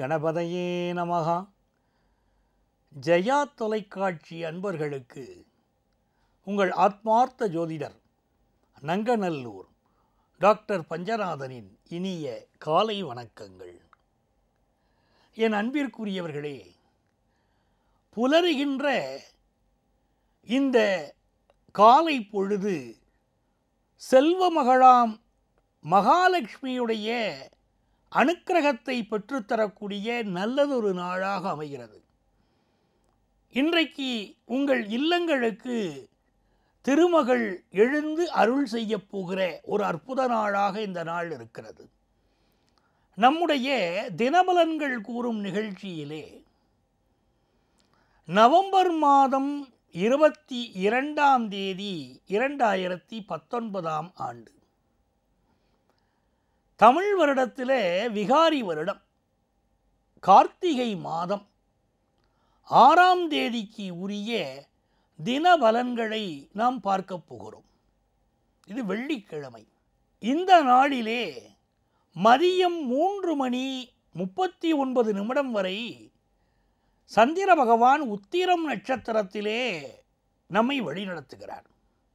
கணபதையே நமகா ஜெயா தொலைக்காட்சி அன்பர்களுக்கு உங்கள் ஆத்மார்த்த ஜோதிடர் நங்கநல்லூர் டாக்டர் பஞ்சநாதனின் இனிய காலை வணக்கங்கள் என் அன்பிற்குரியவர்களே புலருகின்ற இந்த காலை பொழுது செல்வ மகளாம் மகாலட்சுமியுடைய அனுக்கிரகத்தை பெற்றுத்தரக்கூடிய நல்லதொரு நாளாக அமைகிறது இன்றைக்கு உங்கள் இல்லங்களுக்கு திருமகள் எழுந்து அருள் செய்யப் போகிற ஒரு அற்புத நாளாக இந்த நாள் இருக்கிறது நம்முடைய தினபலன்கள் கூறும் நிகழ்ச்சியிலே நவம்பர் மாதம் இருபத்தி இரண்டாம் தேதி இரண்டாயிரத்தி பத்தொன்பதாம் ஆண்டு தமிழ் வருடத்திலே விகாரி வருடம் கார்த்திகை மாதம் ஆறாம் தேதிக்கு உரிய தினபலன்களை நாம் பார்க்க போகிறோம் இது வெள்ளிக்கிழமை இந்த நாளிலே மதியம் மூன்று மணி முப்பத்தி ஒன்பது நிமிடம் வரை சந்திர பகவான் உத்திரம் நட்சத்திரத்திலே நம்மை வழிநடத்துகிறார்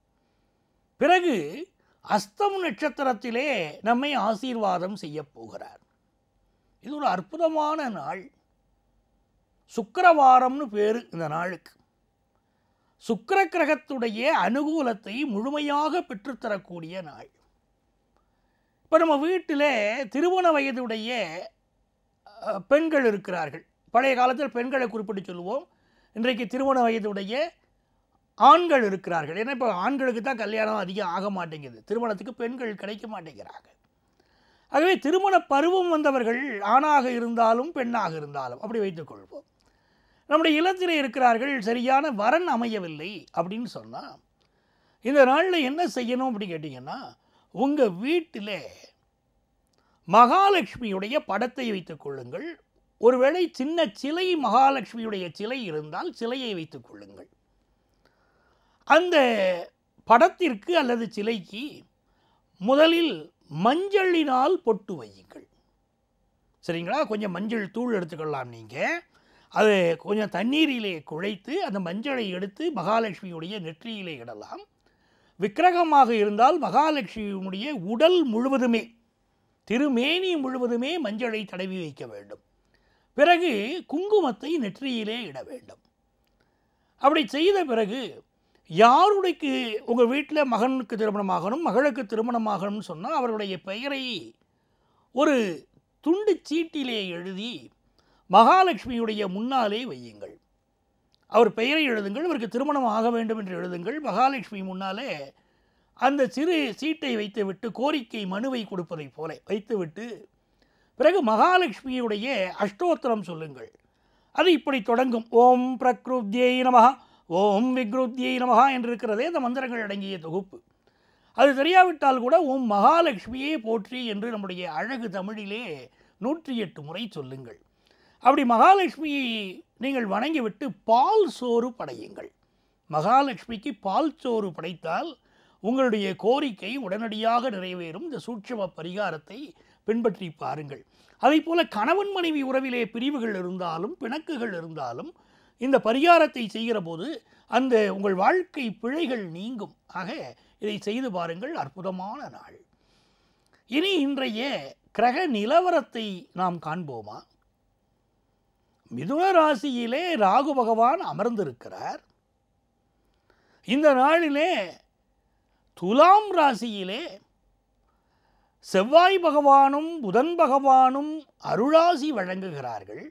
பிறகு அஸ்தம் நட்சத்திரத்திலே நம்மை ஆசீர்வாதம் செய்யப் போகிறார் இது ஒரு அற்புதமான நாள் சுக்கிரவாரம்னு பேர் இந்த நாளுக்கு சுக்கிர கிரகத்துடைய அனுகூலத்தை முழுமையாக பெற்றுத்தரக்கூடிய நாள் இப்போ நம்ம வீட்டில் திருமண வயதுடைய அஹ், பெண்கள் இருக்கிறார்கள் பழைய காலத்தில் பெண்களை குறிப்பிட்டு சொல்லுவோம் இன்றைக்கு திருமண வயதுடைய ஆண்கள் இருக்கிறார்கள் ஏன்னா இப்போ ஆண்களுக்கு தான் கல்யாணம் அதிகம் ஆக மாட்டேங்குது திருமணத்துக்கு பெண்கள் கிடைக்க மாட்டேங்கிறாங்க ஆகவே திருமண பருவம் வந்தவர்கள் ஆணாக இருந்தாலும் பெண்ணாக இருந்தாலும் அப்படி வைத்துக்கொள்வோம் நம்முடைய இல்லத்திலே இருக்கிறார்கள் சரியான வரன் அமையவில்லை அப்படின்னு சொன்னால் இந்த நாளில் என்ன செய்யணும் அப்படி கேட்டிங்கன்னா உங்கள் வீட்டில் மகாலட்சுமியுடைய படத்தை வைத்துக் கொள்ளுங்கள் ஒருவேளை சின்ன சிலை மகாலட்சுமியுடைய சிலை இருந்தால் சிலையை வைத்துக் கொள்ளுங்கள் அந்த படத்திற்கு அல்லது சிலைக்கு முதலில் மஞ்சளினால் பொட்டு வையுங்கள் சரிங்களா கொஞ்சம் மஞ்சள் தூள் எடுத்துக்கொள்ளலாம் நீங்கள் அது கொஞ்சம் தண்ணீரிலே குழைத்து அந்த மஞ்சளை எடுத்து மகாலட்சுமியுடைய நெற்றியிலே இடலாம் விக்கிரகமாக இருந்தால் மகாலட்சுமியுடைய உடல் முழுவதுமே திருமேனி முழுவதுமே மஞ்சளை தடவி வைக்க வேண்டும் பிறகு குங்குமத்தை நெற்றியிலே இட வேண்டும் அப்படி செய்த பிறகு யாருடைக்கு உங்கள் வீட்டில் மகனுக்கு திருமணமாகணும் மகளுக்கு திருமணமாகணும்னு சொன்னால் அவருடைய பெயரை ஒரு துண்டு சீட்டிலே எழுதி மகாலட்சுமியுடைய முன்னாலே வையுங்கள் அவர் பெயரை எழுதுங்கள் அவருக்கு திருமணம் ஆக வேண்டும் என்று எழுதுங்கள் மகாலட்சுமி முன்னாலே அந்த சிறு சீட்டை வைத்துவிட்டு கோரிக்கை மனுவை கொடுப்பதைப் போல வைத்துவிட்டு பிறகு மகாலட்சுமியுடைய அஷ்டோத்திரம் சொல்லுங்கள் அது இப்படி தொடங்கும் ஓம் பிரக்ருத்யை நமஹ ஓம் விக்ருத்யை நமஹா என்று இருக்கிறதே அந்த மந்திரங்கள் அடங்கிய தொகுப்பு அது தெரியாவிட்டால் கூட ஓம் மகாலட்சுமியே போற்றி என்று நம்முடைய அழகு தமிழிலே நூற்றி எட்டு முறை சொல்லுங்கள் அப்படி மகாலட்சுமியை நீங்கள் வணங்கிவிட்டு பால் சோறு படையுங்கள் மகாலட்சுமிக்கு பால் சோறு படைத்தால் உங்களுடைய கோரிக்கை உடனடியாக நிறைவேறும் இந்த சூட்சம பரிகாரத்தை பின்பற்றி பாருங்கள் அதைப் போல கணவன் மனைவி உறவிலே பிரிவுகள் இருந்தாலும் பிணக்குகள் இருந்தாலும் இந்த பரிகாரத்தை செய்கிற போது அந்த உங்கள் வாழ்க்கை பிழைகள் நீங்கும் ஆக இதை செய்து பாருங்கள் அற்புதமான நாள் இனி இன்றைய கிரக நிலவரத்தை நாம் காண்போமா மிதுன ராசியிலே ராகு பகவான் அமர்ந்திருக்கிறார் இந்த நாளிலே துலாம் ராசியிலே செவ்வாய் பகவானும் புதன் பகவானும் அருளாசி வழங்குகிறார்கள்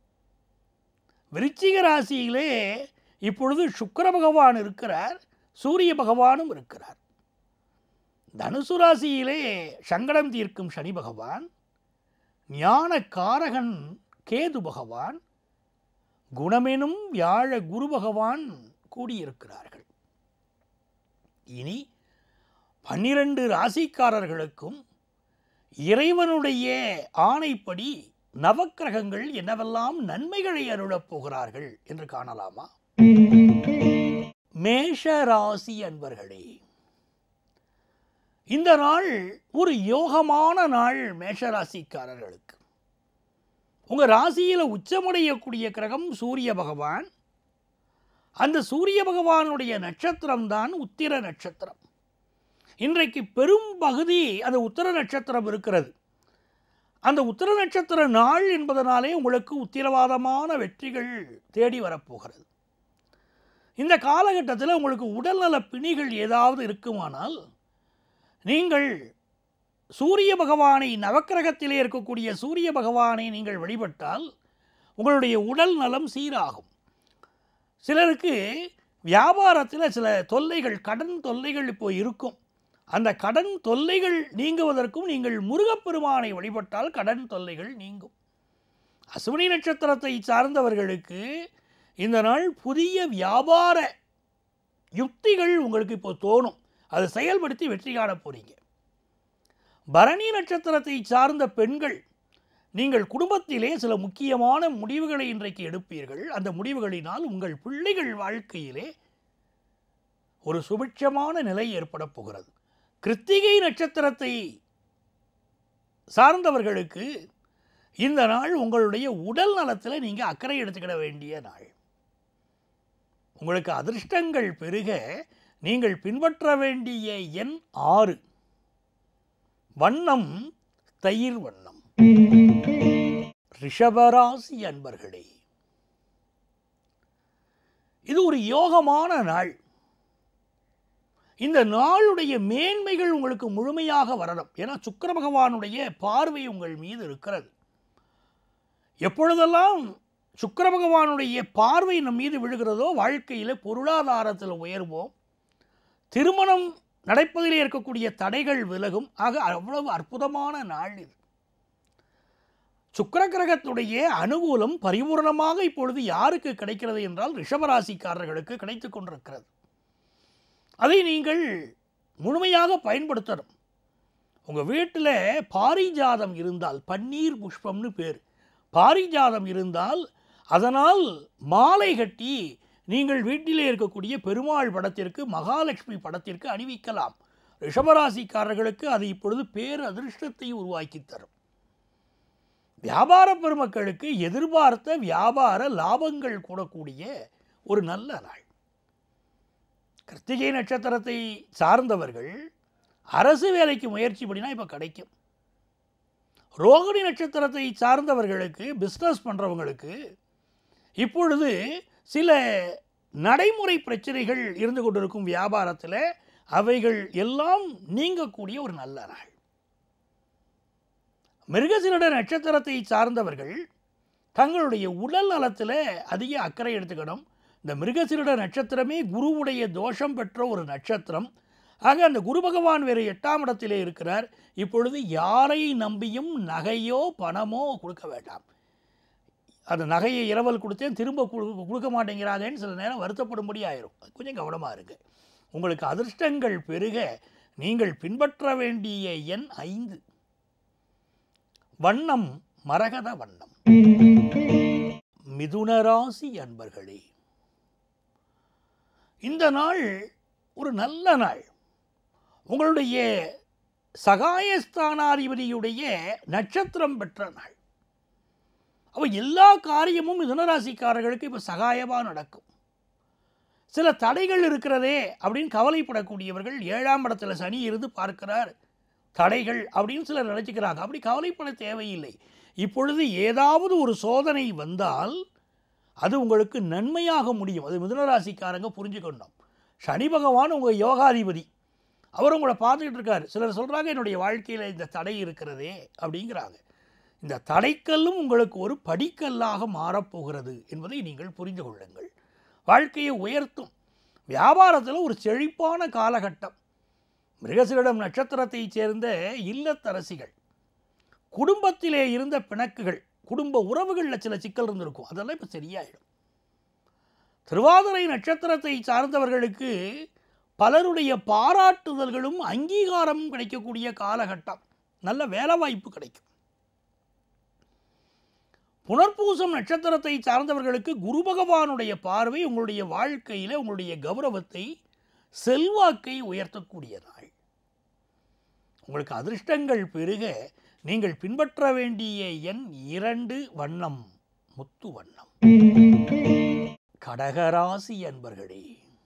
விருச்சிக ராசியிலே இப்பொழுது சுக்கிர பகவான் இருக்கிறார் சூரிய பகவானும் இருக்கிறார் தனுசு ராசியிலே சங்கடம் தீர்க்கும் சனி பகவான் ஞான காரகன் கேது பகவான் குணமெனும் வியாழ குரு பகவான் கூடியிருக்கிறார்கள் இனி பன்னிரண்டு ராசிக்காரர்களுக்கும் இறைவனுடைய ஆணைப்படி நவக்கிரகங்கள் என்னவெல்லாம் நன்மைகளை அருளப் போகிறார்கள் என்று காணலாமா மேஷ ராசி அன்பர்களே இந்த நாள் ஒரு யோகமான நாள் மேஷராசிக்காரர்களுக்கு உங்கள் ராசியில் உச்சமடையக்கூடிய கிரகம் சூரிய பகவான் அந்த சூரிய பகவானுடைய நட்சத்திரம் தான் உத்திர நட்சத்திரம் இன்றைக்கு பெரும் பகுதி அந்த உத்திர நட்சத்திரம் இருக்கிறது அந்த உத்திர நட்சத்திர நாள் என்பதனாலே உங்களுக்கு உத்திரவாதமான வெற்றிகள் தேடி வரப்போகிறது இந்த காலகட்டத்தில் உங்களுக்கு உடல்நல பிணிகள் ஏதாவது இருக்குமானால் நீங்கள் சூரிய பகவானை நவக்கிரகத்திலே இருக்கக்கூடிய சூரிய பகவானை நீங்கள் வழிபட்டால் உங்களுடைய உடல் நலம் சீராகும் சிலருக்கு வியாபாரத்தில் சில தொல்லைகள் கடன் தொல்லைகள் இப்போ இருக்கும் அந்த கடன் தொல்லைகள் நீங்குவதற்கும் நீங்கள் முருகப்பெருமானை வழிபட்டால் கடன் தொல்லைகள் நீங்கும் அசுவினி நட்சத்திரத்தை சார்ந்தவர்களுக்கு இந்த நாள் புதிய வியாபார யுக்திகள் உங்களுக்கு இப்போ தோணும் அதை செயல்படுத்தி வெற்றி காண போறீங்க பரணி நட்சத்திரத்தை சார்ந்த பெண்கள் நீங்கள் குடும்பத்திலே சில முக்கியமான முடிவுகளை இன்றைக்கு எடுப்பீர்கள் அந்த முடிவுகளினால் உங்கள் பிள்ளைகள் வாழ்க்கையிலே ஒரு சுபிட்சமான நிலை ஏற்பட போகிறது கிருத்திகை நட்சத்திரத்தை சார்ந்தவர்களுக்கு இந்த நாள் உங்களுடைய உடல் நலத்தில் நீங்கள் அக்கறை எடுத்துக்கிட வேண்டிய நாள் உங்களுக்கு அதிர்ஷ்டங்கள் பெருக நீங்கள் பின்பற்ற வேண்டிய எண் ஆறு வண்ணம் தயிர் வண்ணம் ரிஷபராசி அன்பர்களே இது ஒரு யோகமான நாள் இந்த நாளுடைய மேன்மைகள் உங்களுக்கு முழுமையாக வரணும் ஏன்னா சுக்கிர பகவானுடைய பார்வை உங்கள் மீது இருக்கிறது எப்பொழுதெல்லாம் சுக்கிர பகவானுடைய பார்வை நம் மீது விழுகிறதோ வாழ்க்கையில் பொருளாதாரத்தில் உயர்வோம் திருமணம் நடப்பதிலே இருக்கக்கூடிய தடைகள் விலகும் ஆக அவ்வளவு அற்புதமான நாள் இது சுக்கிர கிரகத்துடைய அனுகூலம் பரிபூர்ணமாக இப்பொழுது யாருக்கு கிடைக்கிறது என்றால் ரிஷபராசிக்காரர்களுக்கு கிடைத்து கொண்டிருக்கிறது அதை நீங்கள் முழுமையாக பயன்படுத்தணும் உங்கள் வீட்டில் பாரிஜாதம் இருந்தால் பன்னீர் புஷ்பம்னு பேர் பாரிஜாதம் இருந்தால் அதனால் மாலை கட்டி நீங்கள் வீட்டிலே இருக்கக்கூடிய பெருமாள் படத்திற்கு மகாலட்சுமி படத்திற்கு அணிவிக்கலாம் ரிஷபராசிக்காரர்களுக்கு அது இப்பொழுது பேர் அதிர்ஷ்டத்தை உருவாக்கி தரும் வியாபார பெருமக்களுக்கு எதிர்பார்த்த வியாபார லாபங்கள் கூடக்கூடிய ஒரு நல்ல நாள் கிருத்திகை நட்சத்திரத்தை சார்ந்தவர்கள் அரசு வேலைக்கு முயற்சி பண்ணினா இப்போ கிடைக்கும் ரோகிணி நட்சத்திரத்தை சார்ந்தவர்களுக்கு பிஸ்னஸ் பண்ணுறவங்களுக்கு இப்பொழுது சில நடைமுறை பிரச்சனைகள் இருந்து கொண்டிருக்கும் வியாபாரத்தில் அவைகள் எல்லாம் நீங்கக்கூடிய ஒரு நல்ல நாள் மிருகசிரட நட்சத்திரத்தை சார்ந்தவர்கள் தங்களுடைய உடல் நலத்தில் அதிக அக்கறை எடுத்துக்கணும் இந்த மிருகசிருட நட்சத்திரமே குருவுடைய தோஷம் பெற்ற ஒரு நட்சத்திரம் ஆக அந்த குரு பகவான் வேறு எட்டாம் இடத்திலே இருக்கிறார் இப்பொழுது யாரை நம்பியும் நகையோ பணமோ கொடுக்க வேண்டாம் அந்த நகையை இரவல் கொடுத்தேன் திரும்ப கொடு- கொடுக்க மாட்டேங்கிறாங்கன்னு சில நேரம் வருத்தப்படும்படி ஆயிரும் அது கொஞ்சம் கவனமாக இருங்க உங்களுக்கு அதிர்ஷ்டங்கள் பெருக நீங்கள் பின்பற்ற வேண்டிய எண் ஐந்து வண்ணம் மரகத வண்ணம் மிதுனராசி அன்பர்களே இந்த நாள் ஒரு நல்ல நாள் உங்களுடைய சகாயஸ்தானாதிபதியுடைய நட்சத்திரம் பெற்ற நாள் அப்போ எல்லா காரியமும் மிதுனராசிக்காரர்களுக்கு இப்போ சகாயமாக நடக்கும் சில தடைகள் இருக்கிறதே அப்படின்னு கவலைப்படக்கூடியவர்கள் ஏழாம் இடத்துல சனி இருந்து பார்க்கிறார் தடைகள் அப்படின்னு சிலர் நினச்சிக்கிறாங்க அப்படி கவலைப்பட தேவையில்லை இப்பொழுது ஏதாவது ஒரு சோதனை வந்தால் அது உங்களுக்கு நன்மையாக முடியும் அது மிதுனராசிக்காரங்க புரிஞ்சுக்கணும் சனி பகவான் உங்கள் யோகாதிபதி அவர் உங்களை பார்த்துக்கிட்டு இருக்காரு சிலர் சொல்கிறாங்க என்னுடைய வாழ்க்கையில் இந்த தடை இருக்கிறதே அப்படிங்கிறாங்க இந்த தடைக்கல்லும் உங்களுக்கு ஒரு படிக்கல்லாக மாறப்போகிறது என்பதை நீங்கள் புரிந்து கொள்ளுங்கள் வாழ்க்கையை உயர்த்தும் வியாபாரத்தில் ஒரு செழிப்பான காலகட்டம் மிருகசிரிடம் நட்சத்திரத்தைச் சேர்ந்த இல்லத்தரசிகள் குடும்பத்திலே இருந்த பிணக்குகள் குடும்ப உறவுகளில் சில சிக்கல் இருந்திருக்கும் அதெல்லாம் இப்போ சரியாயிடும் திருவாதிரை நட்சத்திரத்தை சார்ந்தவர்களுக்கு பலருடைய பாராட்டுதல்களும் அங்கீகாரமும் கிடைக்கக்கூடிய காலகட்டம் நல்ல வேலை வாய்ப்பு கிடைக்கும் புனர்பூசம் நட்சத்திரத்தை சார்ந்தவர்களுக்கு குரு பகவானுடைய பார்வை உங்களுடைய வாழ்க்கையில் உங்களுடைய கௌரவத்தை செல்வாக்கை உயர்த்தக்கூடிய நாள் உங்களுக்கு அதிர்ஷ்டங்கள் பெருக நீங்கள் பின்பற்ற வேண்டிய எண் இரண்டு வண்ணம் முத்து வண்ணம் கடகராசி அன்பர்களே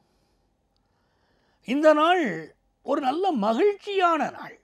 இந்த நாள் ஒரு நல்ல மகிழ்ச்சியான நாள்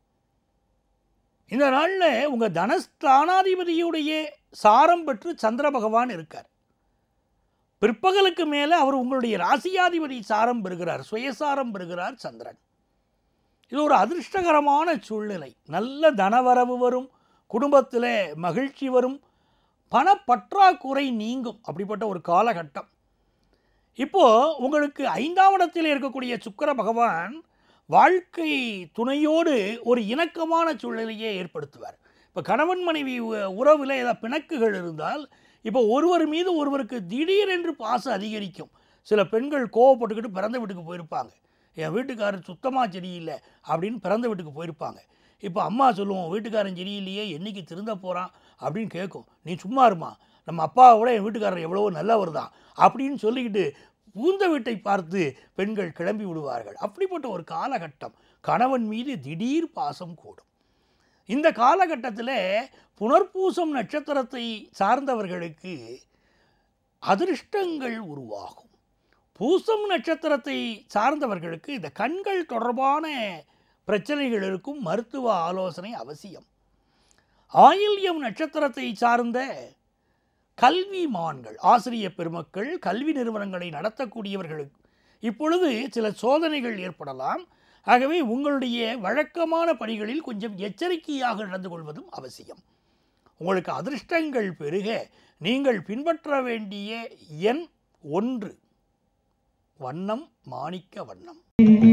இந்த நாளில் உங்கள் தனஸ்தானாதிபதியுடைய சாரம் பெற்று சந்திர பகவான் இருக்கார் பிற்பகலுக்கு மேலே அவர் உங்களுடைய ராசியாதிபதி சாரம் பெறுகிறார் சுயசாரம் பெறுகிறார் சந்திரன் இது ஒரு அதிர்ஷ்டகரமான சூழ்நிலை நல்ல தனவரவு வரும் குடும்பத்தில் மகிழ்ச்சி வரும் பணப்பற்றாக்குறை நீங்கும் அப்படிப்பட்ட ஒரு காலகட்டம் இப்போ உங்களுக்கு ஐந்தாம் இடத்தில் இருக்கக்கூடிய சுக்கிர பகவான் வாழ்க்கை துணையோடு ஒரு இணக்கமான சூழ்நிலையை ஏற்படுத்துவார் இப்போ கணவன் மனைவி உ- உறவில் ஏதாவது பிணக்குகள் இருந்தால் இப்போ ஒருவர் மீது ஒருவருக்கு திடீரென்று பாசம் அதிகரிக்கும் சில பெண்கள் கோவப்பட்டுக்கிட்டு பிறந்த வீட்டுக்கு போயிருப்பாங்க என் வீட்டுக்காரர் சுத்தமாக சரியில்லை அப்படின்னு பிறந்த வீட்டுக்கு போயிருப்பாங்க இப்போ அம்மா சொல்லுவோம் வீட்டுக்காரன் சரியில்லையே என்னைக்கு திருந்த போகிறான் அப்படின்னு கேட்கும் நீ சும்மா இருமா நம்ம அப்பாவை விட என் வீட்டுக்காரர் எவ்வளவோ நல்லவர் தான் அப்படின்னு சொல்லிக்கிட்டு பூந்த வீட்டை பார்த்து பெண்கள் கிளம்பி விடுவார்கள் அப்படிப்பட்ட ஒரு காலகட்டம் கணவன் மீது திடீர் பாசம் கூடும் இந்த காலகட்டத்தில் புனர்பூசம் நட்சத்திரத்தை சார்ந்தவர்களுக்கு அதிர்ஷ்டங்கள் உருவாகும் பூசம் நட்சத்திரத்தை சார்ந்தவர்களுக்கு இந்த கண்கள் தொடர்பான பிரச்சனைகள் இருக்கும் மருத்துவ ஆலோசனை அவசியம் ஆயில்யம் நட்சத்திரத்தை சார்ந்த கல்விமான்கள் ஆசிரிய பெருமக்கள் கல்வி நிறுவனங்களை நடத்தக்கூடியவர்களுக்கு இப்பொழுது சில சோதனைகள் ஏற்படலாம் ஆகவே உங்களுடைய வழக்கமான பணிகளில் கொஞ்சம் எச்சரிக்கையாக நடந்து கொள்வதும் அவசியம் உங்களுக்கு அதிர்ஷ்டங்கள் பெருக நீங்கள் பின்பற்ற வேண்டிய எண் ஒன்று வண்ணம் மாணிக்க வண்ணம்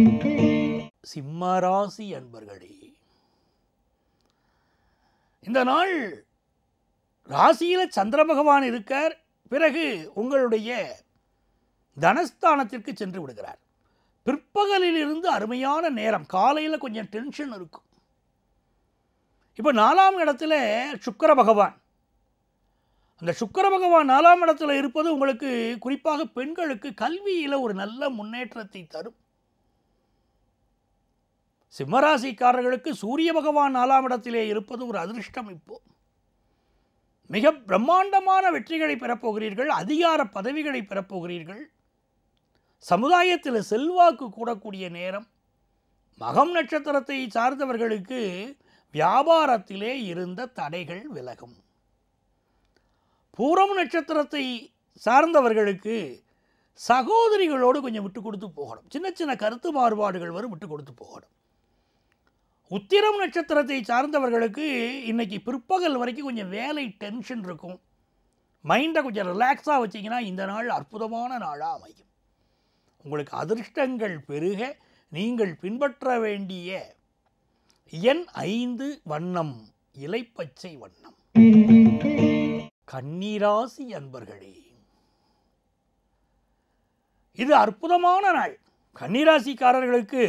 சிம்மராசி அன்பர்களே இந்த நாள் ராசியில் சந்திர பகவான் இருக்கார் பிறகு உங்களுடைய தனஸ்தானத்திற்கு சென்று விடுகிறார் பிற்பகலில் இருந்து அருமையான நேரம் காலையில் கொஞ்சம் டென்ஷன் இருக்கும் இப்போ நாலாம் இடத்துல சுக்கிர பகவான் அந்த சுக்கிர பகவான் நாலாம் இடத்துல இருப்பது உங்களுக்கு குறிப்பாக பெண்களுக்கு கல்வியில் ஒரு நல்ல முன்னேற்றத்தை தரும் சிம்மராசிக்காரர்களுக்கு சூரிய பகவான் நாலாம் இடத்திலே இருப்பது ஒரு அதிர்ஷ்டம் இப்போ மிக பிரம்மாண்டமான வெற்றிகளை பெறப்போகிறீர்கள் அதிகார பதவிகளை பெறப்போகிறீர்கள் சமுதாயத்தில் செல்வாக்கு கூடக்கூடிய நேரம் மகம் நட்சத்திரத்தை சார்ந்தவர்களுக்கு வியாபாரத்திலே இருந்த தடைகள் விலகும் பூரம் நட்சத்திரத்தை சார்ந்தவர்களுக்கு சகோதரிகளோடு கொஞ்சம் விட்டு கொடுத்து போகணும் சின்ன சின்ன கருத்து மாறுபாடுகள் வரும் விட்டு கொடுத்து போகணும் உத்திரம் நட்சத்திரத்தை சார்ந்தவர்களுக்கு இன்னைக்கு பிற்பகல் வரைக்கும் கொஞ்சம் வேலை டென்ஷன் இருக்கும் மைண்டை கொஞ்சம் ரிலாக்ஸாக வச்சிங்கன்னா இந்த நாள் அற்புதமான நாளாக அமையும் உங்களுக்கு அதிர்ஷ்டங்கள் பெருக நீங்கள் பின்பற்ற வேண்டிய எண் ஐந்து வண்ணம் இலைப்பச்சை வண்ணம் கன்னிராசி அன்பர்களே இது அற்புதமான நாள் கன்னிராசிக்காரர்களுக்கு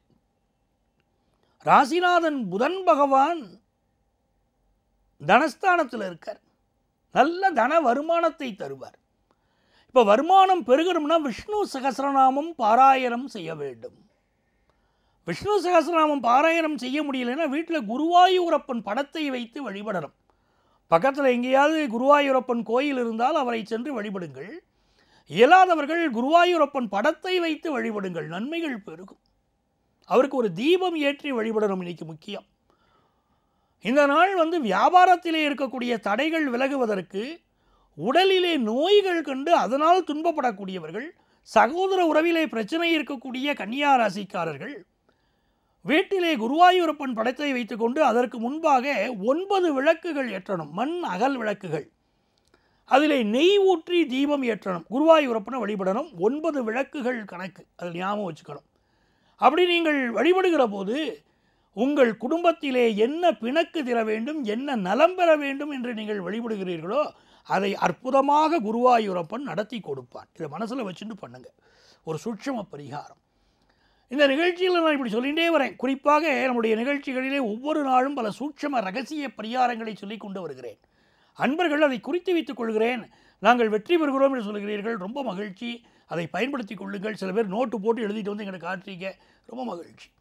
ராசிநாதன் புதன் பகவான் தனஸ்தானத்தில் இருக்கார் நல்ல தன வருமானத்தை தருவார் இப்போ வருமானம் பெருகணும்னா விஷ்ணு சகசிரநாமம் பாராயணம் செய்ய வேண்டும் விஷ்ணு சகசிரநாமம் பாராயணம் செய்ய முடியலைன்னா வீட்டில் குருவாயூரப்பன் படத்தை வைத்து வழிபடணும் பக்கத்தில் எங்கேயாவது குருவாயூரப்பன் கோயில் இருந்தால் அவரை சென்று வழிபடுங்கள் இயலாதவர்கள் குருவாயூரப்பன் படத்தை வைத்து வழிபடுங்கள் நன்மைகள் பெருகும் அவருக்கு ஒரு தீபம் ஏற்றி வழிபடணும் இன்னைக்கு முக்கியம் இந்த நாள் வந்து வியாபாரத்திலே இருக்கக்கூடிய தடைகள் விலகுவதற்கு உடலிலே நோய்கள் கண்டு அதனால் துன்பப்படக்கூடியவர்கள் சகோதர உறவிலே பிரச்சனை இருக்கக்கூடிய கன்னியா ராசிக்காரர்கள் வீட்டிலே குருவாயூரப்பன் படத்தை வைத்துக்கொண்டு அதற்கு முன்பாக ஒன்பது விளக்குகள் ஏற்றணும் மண் அகல் விளக்குகள் அதிலே நெய் ஊற்றி தீபம் ஏற்றணும் குருவாயூரப்பனை வழிபடணும் ஒன்பது விளக்குகள் கணக்கு அதில் ஞாபகம் வச்சுக்கணும் அப்படி நீங்கள் வழிபடுகிற போது உங்கள் குடும்பத்திலே என்ன பிணக்கு தர வேண்டும் என்ன நலம் பெற வேண்டும் என்று நீங்கள் வழிபடுகிறீர்களோ அதை அற்புதமாக குருவாயூரப்பன் நடத்தி கொடுப்பான் இதை மனசில் வச்சுட்டு பண்ணுங்க ஒரு சூட்சம பரிகாரம் இந்த நிகழ்ச்சியில் நான் இப்படி சொல்லிகிட்டே வரேன் குறிப்பாக நம்முடைய நிகழ்ச்சிகளிலே ஒவ்வொரு நாளும் பல சூட்சம ரகசிய பரிகாரங்களை சொல்லிக் கொண்டு வருகிறேன் அன்பர்கள் அதை குறித்து வைத்துக் கொள்கிறேன் நாங்கள் வெற்றி பெறுகிறோம் என்று சொல்கிறீர்கள் ரொம்ப மகிழ்ச்சி அதை பயன்படுத்தி கொள்ளுங்கள் சில பேர் நோட்டு போட்டு எழுதிட்டு வந்து எங்களுக்கு காட்டுறீங்க ரொம்ப மகிழ்ச்சி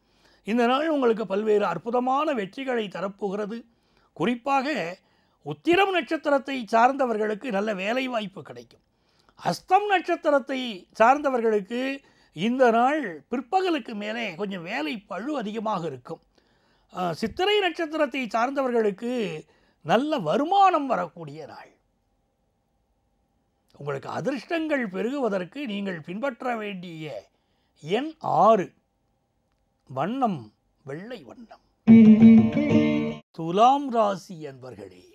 இந்த நாள் உங்களுக்கு பல்வேறு அற்புதமான வெற்றிகளை தரப்போகிறது குறிப்பாக உத்திரம் நட்சத்திரத்தை சார்ந்தவர்களுக்கு நல்ல வேலை வாய்ப்பு கிடைக்கும் அஸ்தம் நட்சத்திரத்தை சார்ந்தவர்களுக்கு இந்த நாள் பிற்பகலுக்கு மேலே கொஞ்சம் வேலை பழு அதிகமாக இருக்கும் அஹ், சித்திரை நட்சத்திரத்தை சார்ந்தவர்களுக்கு நல்ல வருமானம் வரக்கூடிய நாள் உங்களுக்கு அதிர்ஷ்டங்கள் பெருகுவதற்கு நீங்கள் பின்பற்ற வேண்டிய எண் ஆறு வண்ணம் வெள்ளை வண்ணம் துலாம் ராசி அன்பர்களே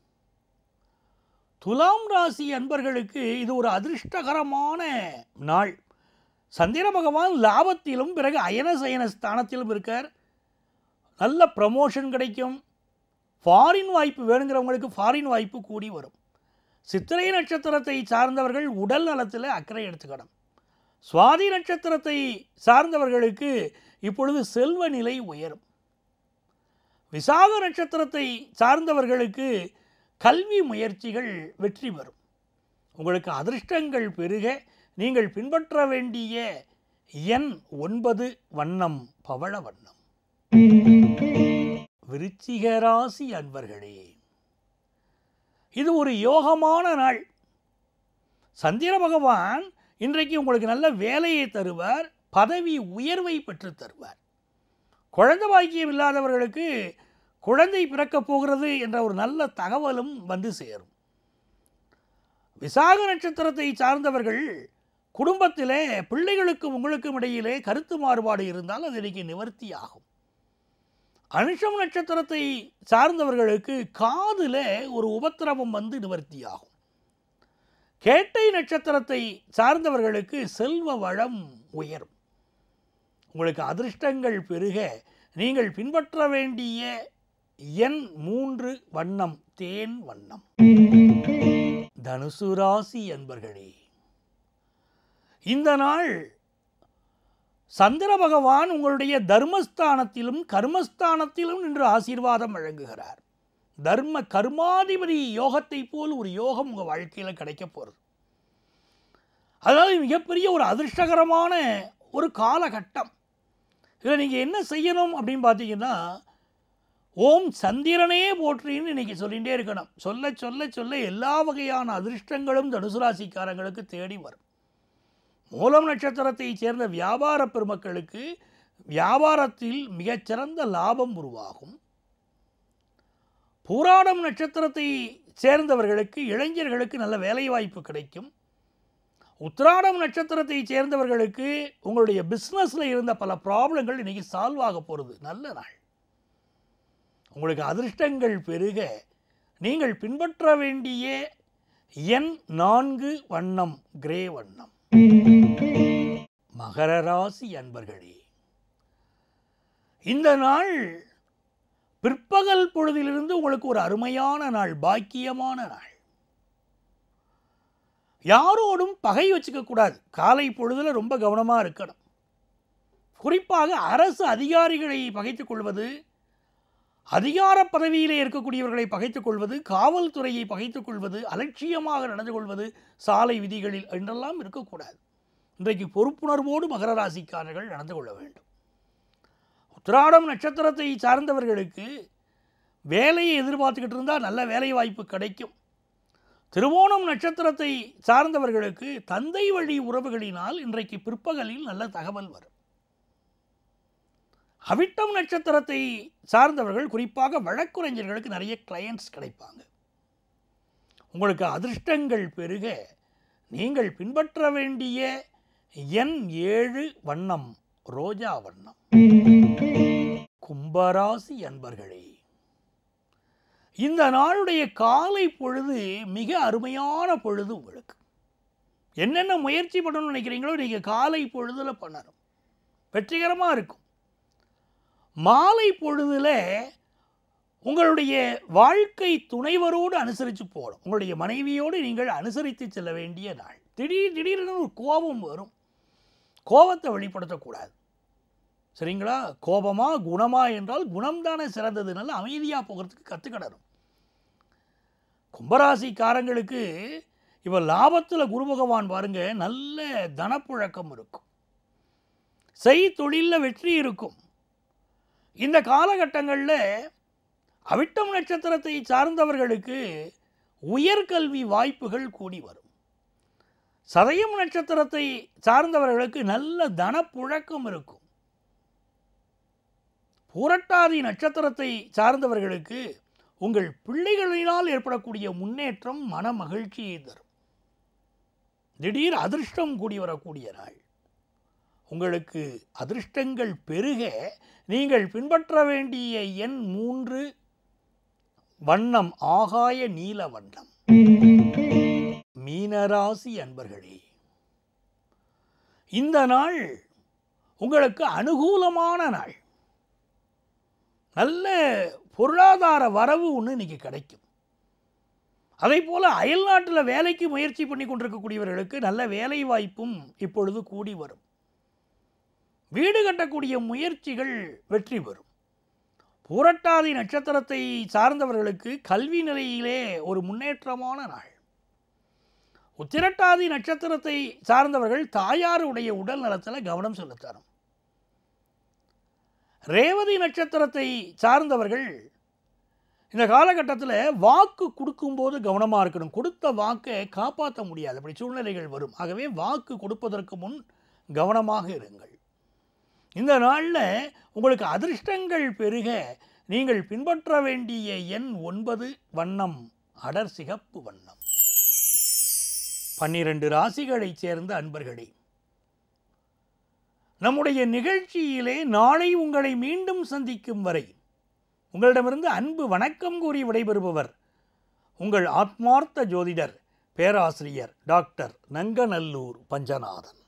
துலாம் ராசி அன்பர்களுக்கு இது ஒரு அதிர்ஷ்டகரமான நாள் சந்திர பகவான் லாபத்திலும் பிறகு அயன சயன ஸ்தானத்திலும் இருக்கார் நல்ல ப்ரமோஷன் கிடைக்கும் ஃபாரின் வாய்ப்பு வேணுங்கிறவங்களுக்கு ஃபாரின் வாய்ப்பு கூடி வரும் சித்திரை நட்சத்திரத்தை சார்ந்தவர்கள் உடல் நலத்தில் அக்கறை எடுத்துக்கணும் சுவாதி நட்சத்திரத்தை சார்ந்தவர்களுக்கு இப்பொழுது செல்வ நிலை உயரும் விசாக நட்சத்திரத்தை சார்ந்தவர்களுக்கு கல்வி முயற்சிகள் வெற்றி பெறும் உங்களுக்கு அதிர்ஷ்டங்கள் பெருக நீங்கள் பின்பற்ற வேண்டிய எண் ஒன்பது வண்ணம் பவள வண்ணம் விருச்சிக ராசி அன்பர்களே இது ஒரு யோகமான நாள் சந்திர பகவான் இன்றைக்கு உங்களுக்கு நல்ல வேலையை தருவார் பதவி உயர்வை பெற்றுத் தருவார் குழந்தை பாக்கியம் இல்லாதவர்களுக்கு குழந்தை பிறக்கப் போகிறது என்ற ஒரு நல்ல தகவலும் வந்து சேரும் விசாக நட்சத்திரத்தை சார்ந்தவர்கள் குடும்பத்திலே பிள்ளைகளுக்கும் உங்களுக்கும் இடையிலே கருத்து மாறுபாடு இருந்தால் அது இன்னைக்கு நிவர்த்தி ஆகும் அனுஷம் நட்சத்திரத்தை சார்ந்தவர்களுக்கு காதில் ஒரு உபத்திரவம் வந்து நிவர்த்தி ஆகும் கேட்டை நட்சத்திரத்தை சார்ந்தவர்களுக்கு செல்வ வளம் உயரும் உங்களுக்கு அதிர்ஷ்டங்கள் பெருக நீங்கள் பின்பற்ற வேண்டிய எண் மூன்று வண்ணம் தேன் வண்ணம் தனுசு ராசி என்பர்களே இந்த நாள் சந்திர பகவான் உங்களுடைய தர்மஸ்தானத்திலும் கர்மஸ்தானத்திலும் நின்று ஆசீர்வாதம் வழங்குகிறார் தர்ம கர்மாதிபதி யோகத்தை போல் ஒரு யோகம் உங்கள் வாழ்க்கையில் கிடைக்க போகிறது அதாவது மிகப்பெரிய ஒரு அதிர்ஷ்டகரமான ஒரு காலகட்டம் இதில் நீங்கள் என்ன செய்யணும் அப்படின்னு பார்த்தீங்கன்னா ஓம் சந்திரனே போற்றின்னு இன்னைக்கு சொல்லிகிட்டே இருக்கணும் சொல்ல சொல்ல சொல்ல எல்லா வகையான அதிர்ஷ்டங்களும் தனுசு ராசிக்காரங்களுக்கு தேடி வரும் மூலம் நட்சத்திரத்தைச் சேர்ந்த வியாபார பெருமக்களுக்கு வியாபாரத்தில் மிகச்சிறந்த லாபம் உருவாகும் பூராடம் நட்சத்திரத்தை சேர்ந்தவர்களுக்கு இளைஞர்களுக்கு நல்ல வேலைவாய்ப்பு கிடைக்கும் உத்திராடம் நட்சத்திரத்தை சேர்ந்தவர்களுக்கு உங்களுடைய பிஸ்னஸில் இருந்த பல ப்ராப்ளங்கள் இன்னைக்கு சால்வ் ஆக போகிறது நல்ல நாள் உங்களுக்கு அதிர்ஷ்டங்கள் பெருக நீங்கள் பின்பற்ற வேண்டிய எண் நான்கு வண்ணம் கிரே வண்ணம் மகர ராசி அன்பர்களே இந்த நாள் பிற்பகல் பொழுதிலிருந்து உங்களுக்கு ஒரு அருமையான நாள் பாக்கியமான நாள் யாரோடும் பகை வச்சுக்க கூடாது காலை பொழுதுல ரொம்ப கவனமாக இருக்கணும் குறிப்பாக அரசு அதிகாரிகளை பகைத்துக் கொள்வது அதிகார பதவியிலே இருக்கக்கூடியவர்களை பகைத்துக் கொள்வது காவல்துறையை பகைத்துக் கொள்வது அலட்சியமாக நடந்து கொள்வது சாலை விதிகளில் என்றெல்லாம் இருக்கக்கூடாது இன்றைக்கு பொறுப்புணர்வோடு மகர ராசிக்காரர்கள் நடந்து கொள்ள வேண்டும் உத்திராடம் நட்சத்திரத்தை சார்ந்தவர்களுக்கு வேலையை எதிர்பார்த்துக்கிட்டு இருந்தால் நல்ல வேலை வாய்ப்பு கிடைக்கும் திருவோணம் நட்சத்திரத்தை சார்ந்தவர்களுக்கு தந்தை வழி உறவுகளினால் இன்றைக்கு பிற்பகலில் நல்ல தகவல் வரும் அவிட்டம் நட்சத்திரத்தை சார்ந்தவர்கள் குறிப்பாக வழக்குரைஞர்களுக்கு நிறைய கிளையண்ட்ஸ் கிடைப்பாங்க உங்களுக்கு அதிர்ஷ்டங்கள் பெருக நீங்கள் பின்பற்ற வேண்டிய எண் ஏழு வண்ணம் ரோஜா வண்ணம் கும்பராசி அன்பர்களே இந்த நாளுடைய காலை பொழுது மிக அருமையான பொழுது உங்களுக்கு என்னென்ன முயற்சி பண்ணணும்னு நினைக்கிறீங்களோ நீங்கள் காலை பொழுதுல பண்ணணும் வெற்றிகரமாக இருக்கும் மாலை பொழுதுல உங்களுடைய வாழ்க்கை துணைவரோடு அனுசரித்து போகணும் உங்களுடைய மனைவியோடு நீங்கள் அனுசரித்து செல்ல வேண்டிய நாள் திடீர் திடீர்னு ஒரு கோபம் வரும் கோபத்தை வெளிப்படுத்தக்கூடாது சரிங்களா கோபமா குணமா என்றால் குணம் தானே சிறந்ததுனால அமைதியாக போகிறதுக்கு கற்றுக்கிடணும் கும்பராசிக்காரங்களுக்கு இப்போ லாபத்தில் குரு பகவான் பாருங்க நல்ல தனப்புழக்கம் இருக்கும் செய் தொழிலில் வெற்றி இருக்கும் இந்த காலகட்டங்களில் அவிட்டம் நட்சத்திரத்தை சார்ந்தவர்களுக்கு உயர்கல்வி வாய்ப்புகள் கூடி வரும் சதயம் நட்சத்திரத்தை சார்ந்தவர்களுக்கு நல்ல தனப்புழக்கம் இருக்கும் பூரட்டாதி நட்சத்திரத்தை சார்ந்தவர்களுக்கு உங்கள் பிள்ளைகளினால் ஏற்படக்கூடிய முன்னேற்றம் மன மகிழ்ச்சியை தரும் திடீர் அதிர்ஷ்டம் கூடி வரக்கூடிய நாள் உங்களுக்கு அதிர்ஷ்டங்கள் பெருக நீங்கள் பின்பற்ற வேண்டிய எண் மூன்று வண்ணம் ஆகாய நீல வண்ணம் மீனராசி அன்பர்களே இந்த நாள் உங்களுக்கு அனுகூலமான நாள் நல்ல பொருளாதார வரவு ஒன்று இன்னைக்கு கிடைக்கும் அதே போல் அயல்நாட்டில் வேலைக்கு முயற்சி பண்ணி கொண்டிருக்கக்கூடியவர்களுக்கு நல்ல வேலை வாய்ப்பும் இப்பொழுது கூடி வரும் வீடு கட்டக்கூடிய முயற்சிகள் வெற்றி பெறும் பூரட்டாதி நட்சத்திரத்தை சார்ந்தவர்களுக்கு கல்வி நிலையிலே ஒரு முன்னேற்றமான நாள் உத்திரட்டாதி நட்சத்திரத்தை சார்ந்தவர்கள் தாயாருடைய உடல் நலத்தில் கவனம் செலுத்தணும் ரேவதி நட்சத்திரத்தை சார்ந்தவர்கள் இந்த காலகட்டத்தில் வாக்கு கொடுக்கும்போது கவனமாக இருக்கணும் கொடுத்த வாக்கை காப்பாற்ற முடியாது அப்படி சூழ்நிலைகள் வரும் ஆகவே வாக்கு கொடுப்பதற்கு முன் கவனமாக இருங்கள் இந்த நாளில் உங்களுக்கு அதிர்ஷ்டங்கள் பெருக நீங்கள் பின்பற்ற வேண்டிய எண் ஒன்பது வண்ணம் அடர் சிகப்பு வண்ணம் பன்னிரண்டு ராசிகளைச் சேர்ந்த அன்பர்களே நம்முடைய நிகழ்ச்சியிலே நாளை உங்களை மீண்டும் சந்திக்கும் வரை உங்களிடமிருந்து அன்பு வணக்கம் கூறி விடைபெறுபவர் உங்கள் ஆத்மார்த்த ஜோதிடர் பேராசிரியர் டாக்டர் நங்கநல்லூர் பஞ்சநாதன்